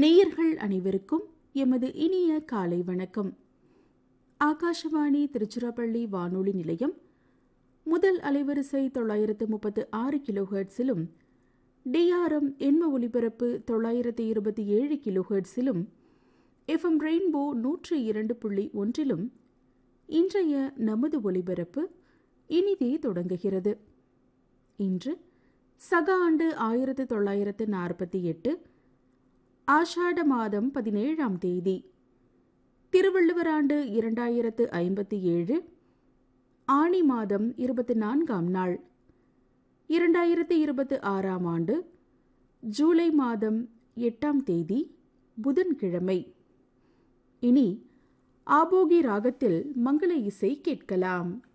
நேயர்கள் அனைவருக்கும் எமது இனிய காலை வணக்கம் ஆகாஷவாணி திருச்சிராப்பள்ளி வானொலி நிலையம் முதல் அலைவரிசை தொள்ளாயிரத்து முப்பத்து ஆறு கிலோஹெர்ட்ஸிலும் டிஆர்எம் எண்ம ஒலிபரப்பு தொள்ளாயிரத்து இருபத்தி ஏழு கிலோஹெர்ட்ஸிலும் எஃப்எம் ரெயின்போ நூற்று இரண்டு புள்ளி ஒன்றிலும் இன்றைய நமது ஒலிபரப்பு இனிதே தொடங்குகிறது இன்று சக ஆண்டு ஆயிரத்து தொள்ளாயிரத்து நாற்பத்தி எட்டு ஆஷாட மாதம் பதினேழாம் தேதி திருவள்ளுவர் ஆண்டு இரண்டாயிரத்து ஐம்பத்தி ஏழு ஆணி மாதம் இருபத்தி நான்காம் நாள் இரண்டாயிரத்து இருபத்தி ஆறாம் ஆண்டு ஜூலை மாதம் எட்டாம் தேதி புதன்கிழமை இனி ஆபோகி ராகத்தில் மங்கள இசை கேட்கலாம்